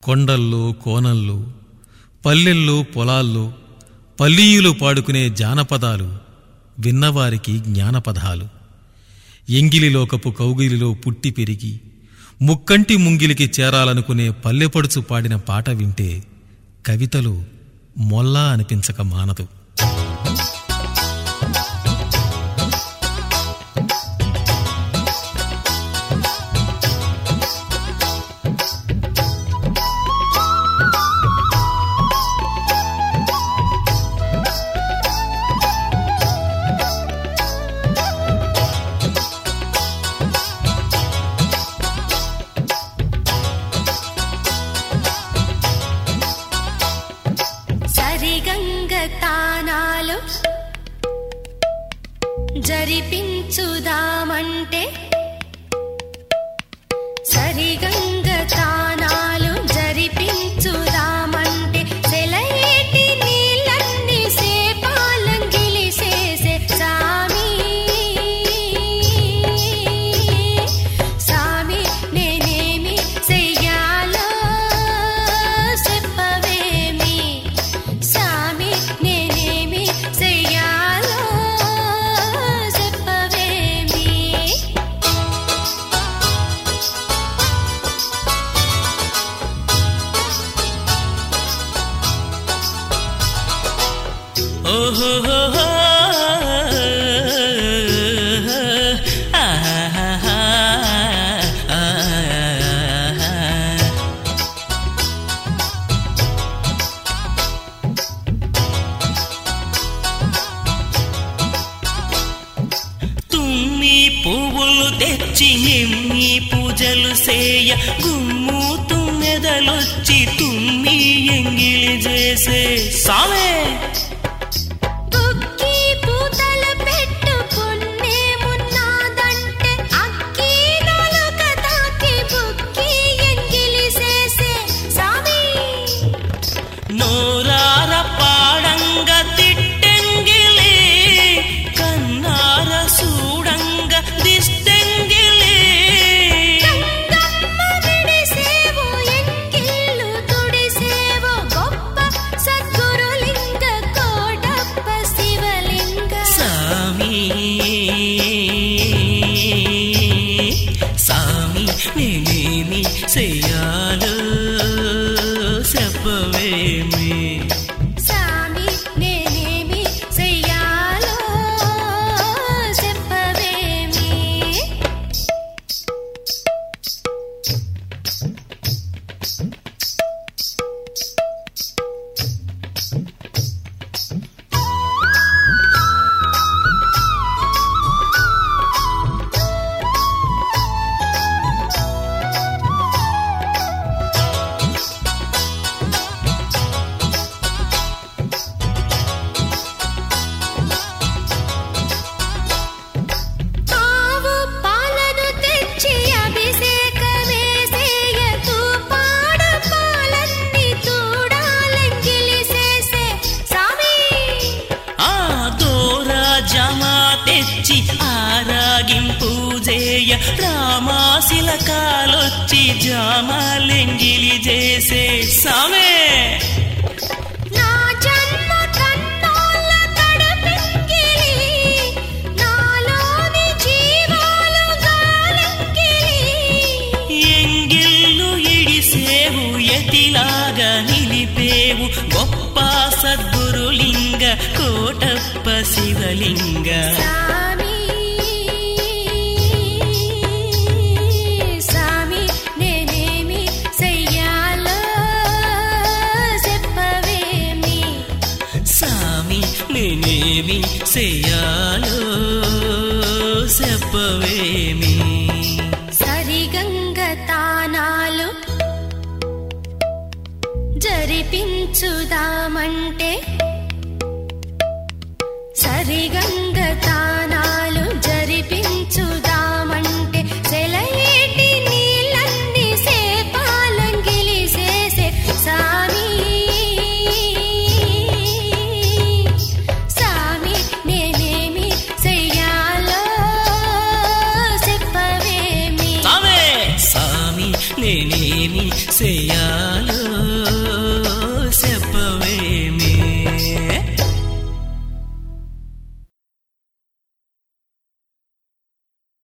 కొండల్లో కోనల్లో పల్లెల్లో పొలాల్లో పల్లీయులు పాడుకునే జానపదాలు విన్నవారికి జ్ఞానపదాలు ఎంగిలిలోకపు కౌగిలిలో పుట్టి పెరిగి ముక్కంటి ముంగిలికి చేరాలనుకునే పల్లెపడుచు పాడిన పాట వింటే కవితలు మొల్లా అనిపించక మానదు సరిగంగ తానాలు జరిపించుదామంటే సరిగంగ తానాలు జరిపించుదామంటే సెలయేటి నీళ్ళన్ని సేపాలంగిలి చేసే సామి సామి నేనేమి చెయ్యాలో చెప్పవేమి సామి నేనేమి చెయ్యాలో చెప్పవేమి ఓహోహోహో. ఆహాహా. ఆహాహా. తుమ్మి పువ్వులు తెచ్చి ఎమ్మి పూజలు సేయ గుమ్ము తుమ్మెదలొచ్చి తుమ్మి ఎంగిలి చేసే సామే బుక్కి పూతల పెట్టుకున్నే మున్నాదంటే అక్కి నాలుక తాకి బుక్కి ఎంగిలి చేసే సామి నోరార పాడంగ తిట్టెంగిలి కన్నార సూడంగ దిష్టెంగిలి గంగమ్మ విడిసేవో ఎంగిళ్ళు తుడిసేవో గొప్ప సద్గురులింగ కోటప్ప శివలింగ సామి సామి నేనేమి చెయ్యాలో చెప్పవేమి సామి నేనేమి చెయ్యాలో చెప్పవేమి ఆవు పాలను తెచ్చి అభిషేకమేసేయ తూపాడ పాలన్నీ తూడాలంగిలి చేసే సామి ఆ దోరా జమా తెచ్చి ఆరాగింపు చేయ రామాశిల కాలొచ్చి జామాలెంగిలి చేసే సామే నా జన్మ కన్నోళ్ళ తడపెక్కిలి నాలోని జీవాలు గాలంకిలి ఎంగిల్లు ఇడిసేవు ఎతిలాగా నిలిపేవు గొప్ప సద్గురులింగ కోటప్ప శివలింగ సామి సామి నేనేమి చెయ్యాలో చెప్పవేమి సామి నేనేమి చెయ్యాలో చెప్పవేమి సరిగంగ తానాలు జరిపించుదామంటే సరిగంగ తానాలు జరిపించుదామంటే సెలయేటి నీళ్ళన్ని సేపాలంగిలి చేసే సామి సామి నేనేమి చెయ్యాలో చెప్పవేమి సామే సామి నేనేమి చెయ్యాలో